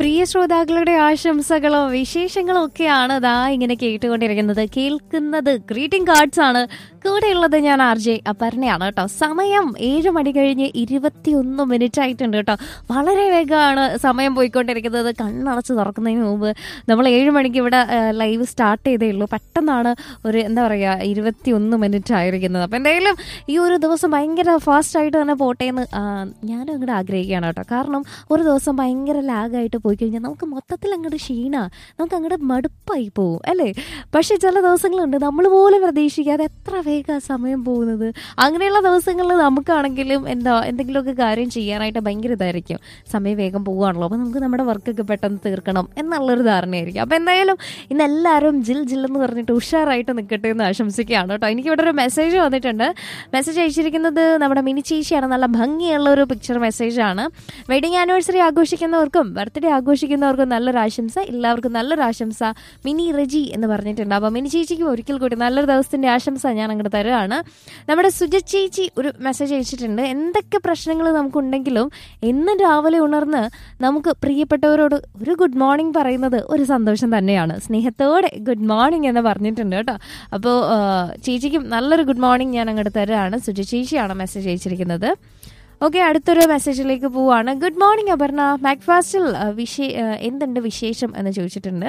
പ്രിയ ശ്രോതാക്കളുടെ ആശംസകളും വിശേഷങ്ങളും ഒക്കെയാണ് ദാ ഇങ്ങനെ കേട്ടുകൊണ്ടിരിക്കുന്നത് കേൾക്കുന്നത് ഗ്രീറ്റിംഗ് കാർഡ്സ് ആണ് കൂടെയുള്ളത് ഞാൻ ആർ ജെ അപർണയാണ് കേട്ടോ സമയം ഏഴ് മണി കഴിഞ്ഞ് ഇരുപത്തിയൊന്ന് മിനിറ്റ് ആയിട്ടുണ്ട് കേട്ടോ വളരെ വേഗമാണ് സമയം പോയിക്കൊണ്ടിരിക്കുന്നത് കണ്ണടച്ച് തുറക്കുന്നതിന് മുമ്പ് നമ്മൾ ഏഴ് മണിക്ക് ഇവിടെ ലൈവ് സ്റ്റാർട്ട് ചെയ്തേ ഉള്ളൂ പെട്ടെന്നാണ് ഒരു എന്താ പറയുക ഇരുപത്തിയൊന്ന് മിനിറ്റ് ആയിരിക്കുന്നത് അപ്പം എന്തായാലും ഈ ഒരു ദിവസം ഭയങ്കര ഫാസ്റ്റ് ആയിട്ട് തന്നെ പോട്ടെ എന്ന് ഞാനും അങ്ങോട്ട് ആഗ്രഹിക്കുകയാണ് കേട്ടോ കാരണം ഒരു ദിവസം ഭയങ്കര ലാഗായിട്ട് പോയി കഴിഞ്ഞാൽ നമുക്ക് മൊത്തത്തിൽ അങ്ങോട്ട് ക്ഷീണ നമുക്ക് അങ്ങോട്ട് മടുപ്പായി പോകും അല്ലേ പക്ഷെ ചില ദിവസങ്ങളുണ്ട് നമ്മൾ പോലും പ്രതീക്ഷിക്കാതെ എത്ര വേഗം സമയം പോകുന്നത് അങ്ങനെയുള്ള ദിവസങ്ങളിൽ നമുക്കാണെങ്കിലും എന്താ എന്തെങ്കിലുമൊക്കെ കാര്യം ചെയ്യാനായിട്ട് ഭയങ്കര ഇതായിരിക്കും സമയം വേഗം പോവുകയാണല്ലോ അപ്പോൾ നമുക്ക് നമ്മുടെ വർക്കൊക്കെ പെട്ടെന്ന് തീർക്കണം എന്നുള്ളൊരു ധാരണയായിരിക്കും അപ്പോൾ എന്തായാലും ഇന്ന് എല്ലാവരും ജിൽ ജിൽ എന്ന് പറഞ്ഞിട്ട് ഉഷാറായിട്ട് നിൽക്കട്ടെ എന്ന് ആശംസിക്കുകയാണ് കേട്ടോ എനിക്ക് ഇവിടെ ഒരു മെസ്സേജ് വന്നിട്ടുണ്ട് മെസ്സേജ് അയച്ചിരിക്കുന്നത് നമ്മുടെ മിനി ചേച്ചിയാണ് നല്ല ഭംഗിയുള്ള ഒരു പിക്ചർ മെസ്സേജാണ് വെഡിങ് ആനിവേഴ്സറി ആഘോഷിക്കുന്നവർക്കും ബർത്ത്ഡേ ആഘോഷിക്കുന്നവർക്കും നല്ലൊരു ആശംസ എല്ലാവർക്കും നല്ലൊരു ആശംസ മിനി റെജി എന്ന് പറഞ്ഞിട്ടുണ്ട് അപ്പോൾ മിനി ചേച്ചിക്ക് ഒരിക്കൽ കൂടി നല്ലൊരു ദിവസത്തിന്റെ ആശംസ ഞാൻ അങ്ങോട്ട് തരുകയാണ് നമ്മുടെ സുജ ചേച്ചി ഒരു മെസ്സേജ് അയച്ചിട്ടുണ്ട് എന്തൊക്കെ പ്രശ്നങ്ങൾ നമുക്കുണ്ടെങ്കിലും എന്നും രാവിലെ ഉണർന്ന് നമുക്ക് പ്രിയപ്പെട്ടവരോട് ഒരു ഗുഡ് മോർണിംഗ് പറയുന്നത് ഒരു സന്തോഷം തന്നെയാണ് സ്നേഹത്തോടെ ഗുഡ് മോർണിംഗ് എന്ന് പറഞ്ഞിട്ടുണ്ട് കേട്ടോ അപ്പോൾ ചേച്ചിക്കും നല്ലൊരു ഗുഡ് മോർണിംഗ് ഞാൻ അങ്ങോട്ട് തരുകയാണ് സുജ ചേച്ചിയാണ് മെസ്സേജ് അയച്ചിരിക്കുന്നത് ഓക്കെ അടുത്തൊരു മെസ്സേജിലേക്ക് പോവാണ് ഗുഡ് മോർണിംഗ് അപർണ മാക്ഫാസ്റ്റിൽ വിശേ എന്തുണ്ട് വിശേഷം എന്ന് ചോദിച്ചിട്ടുണ്ട്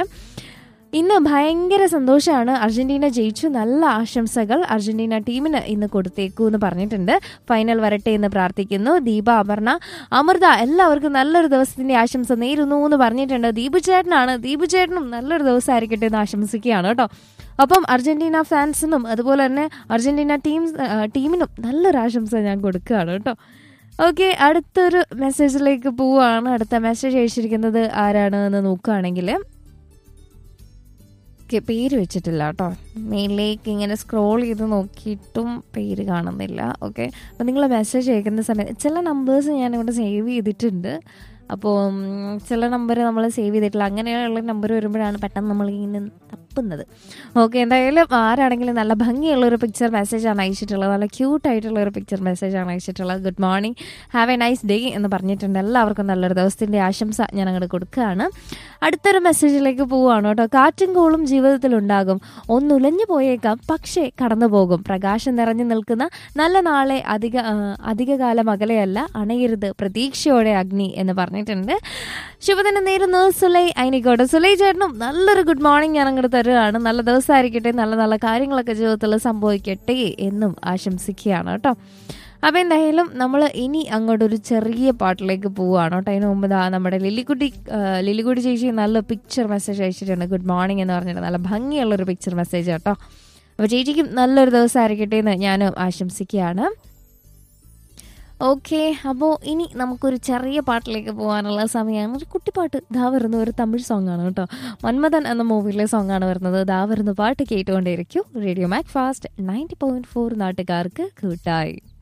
ഇന്ന് ഭയങ്കര സന്തോഷമാണ് അർജന്റീന ജയിച്ചു നല്ല ആശംസകൾ അർജന്റീന ടീമിന് ഇന്ന് കൊടുത്തേക്കൂ എന്ന് പറഞ്ഞിട്ടുണ്ട് ഫൈനൽ വരട്ടെ എന്ന് പ്രാർത്ഥിക്കുന്നു ദീപ അപർണ അമൃത എല്ലാവർക്കും നല്ലൊരു ദിവസത്തിന്റെ ആശംസ നേരുന്നു എന്ന് പറഞ്ഞിട്ടുണ്ട് ദീപു ചേട്ടനാണ് ദീപു ചേട്ടനും നല്ലൊരു ദിവസമായിരിക്കട്ടെ എന്ന് ആശംസിക്കുകയാണ് കേട്ടോ അപ്പം അർജന്റീന ഫാൻസിനും അതുപോലെ തന്നെ അർജന്റീന ടീം ടീമിനും നല്ലൊരു ആശംസ ഞാൻ കൊടുക്കുകയാണ് കേട്ടോ ഓക്കെ അടുത്തൊരു മെസ്സേജിലേക്ക് പോവുകയാണ് അടുത്ത മെസ്സേജ് അയച്ചിരിക്കുന്നത് ആരാണ് എന്ന് നോക്കുകയാണെങ്കിൽ പേര് വെച്ചിട്ടില്ല കേട്ടോ മെയിലേക്ക് ഇങ്ങനെ സ്ക്രോൾ ചെയ്ത് നോക്കിയിട്ടും പേര് കാണുന്നില്ല ഓക്കെ അപ്പം നിങ്ങൾ മെസ്സേജ് അയക്കുന്ന സമയത്ത് ചില നമ്പേഴ്സ് ഞാനിവിടെ സേവ് ചെയ്തിട്ടുണ്ട് അപ്പോൾ ചില നമ്പർ നമ്മൾ സേവ് ചെയ്തിട്ടില്ല അങ്ങനെയുള്ള നമ്പർ വരുമ്പോഴാണ് പെട്ടെന്ന് നമ്മൾ ഇങ്ങനെ തപ്പുന്നത് ഓക്കെ എന്തായാലും ആരാണെങ്കിലും നല്ല ഭംഗിയുള്ള ഒരു പിക്ചർ മെസ്സേജാണ് അയച്ചിട്ടുള്ളത് നല്ല ക്യൂട്ടായിട്ടുള്ള ഒരു പിക്ചർ മെസ്സേജാണ് അയച്ചിട്ടുള്ളത് good morning have a nice day എന്ന് പറഞ്ഞിട്ടുണ്ട് എല്ലാവർക്കും നല്ലൊരു ദിവസത്തിൻ്റെ ആശംസ ഞാൻ അങ്ങോട്ട് കൊടുക്കുകയാണ് അടുത്തൊരു മെസ്സേജിലേക്ക് പോവുകയാണ് കേട്ടോ കാറ്റും കോളും ജീവിതത്തിൽ ഉണ്ടാകും ഒന്നുലഞ്ഞു പോയേക്കാം പക്ഷേ കടന്നു പോകും പ്രകാശം നിറഞ്ഞു നിൽക്കുന്ന നല്ല നാളെ അധിക അധികകാലം അകലെയല്ല അണയരുത് പ്രതീക്ഷയോടെ അഗ്നി എന്ന് പറഞ്ഞിട്ടുണ്ട് ശുഭദിനം നേരുന്നു സുലൈ അയിനിക്കോട്ടെ സുലൈ ചേട്ടനും നല്ലൊരു ഗുഡ് മോർണിംഗ് ഞാൻ അങ്ങോട്ട് തരുകയാണ് നല്ല ദിവസമായിരിക്കട്ടെ നല്ല നല്ല കാര്യങ്ങളൊക്കെ ജീവിതത്തിൽ സംഭവിക്കട്ടെ എന്നും ആശംസിക്കുകയാണ് കേട്ടോ അപ്പം എന്തായാലും നമ്മൾ ഇനി അങ്ങോട്ടൊരു ചെറിയ പാട്ടിലേക്ക് പോവുകയാണ് കേട്ടോ അതിന് മുമ്പ് ദാ നമ്മുടെ ലില്ലിക്കുട്ടി ലില്ലിക്കുട്ടി ചേച്ചി നല്ല പിക്ചർ മെസ്സേജ് അയച്ചിട്ടുണ്ട് ഗുഡ് മോർണിംഗ് എന്ന് പറഞ്ഞിട്ട് നല്ല ഭംഗിയുള്ളൊരു പിക്ചർ മെസ്സേജ് കേട്ടോ അപ്പോൾ ചേച്ചിക്കും നല്ലൊരു ദിവസമായിരിക്കട്ടെ എന്ന് ഞാൻ ആശംസിക്കുകയാണ് ഓക്കെ അപ്പോൾ ഇനി നമുക്കൊരു ചെറിയ പാട്ടിലേക്ക് പോകാനുള്ള സമയമാണ് ഒരു കുട്ടിപ്പാട്ട് ദാ വരുന്ന ഒരു തമിഴ് സോങ് ആണ് കേട്ടോ മന്മഥൻ എന്ന മൂവിയിലെ സോങ് ആണ് വരുന്നത് ദാ വരുന്ന പാട്ട് കേട്ടുകൊണ്ടേയിരിക്കും radio MACFAST ninety point four നാട്ടുകാർക്ക് കൂട്ടായി